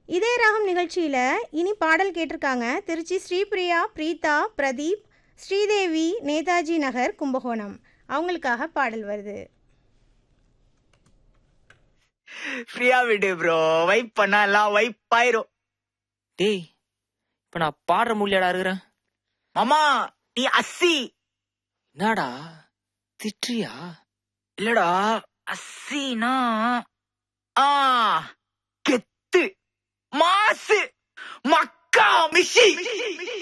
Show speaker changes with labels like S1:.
S1: இதே ராகம் நிகழ்ச்சியில் இனி பாடல் கேட்டிருக்காங்க திருச்சி ஸ்ரீபிரியா பிரீதா பிரதீப் ஸ்ரீதேவி நேதாஜி நகர் கும்பகோணம் அவங்களுக்காக பாடல் வருது
S2: ஃப்ரீயா விடு ப்ரோ வைப் பண்ணா எல்லாம் வைப் ஆயிரும்
S3: டேய் இப்ப நான் பாடுற முடியாடா இருக்கிறேன்
S2: மாமா நீ அஸ்ஸி
S3: என்னடா திட்டுறியா
S2: இல்லடா அஸ்ஸினா ஆ கெத்து மாசு மக்கா மிஷி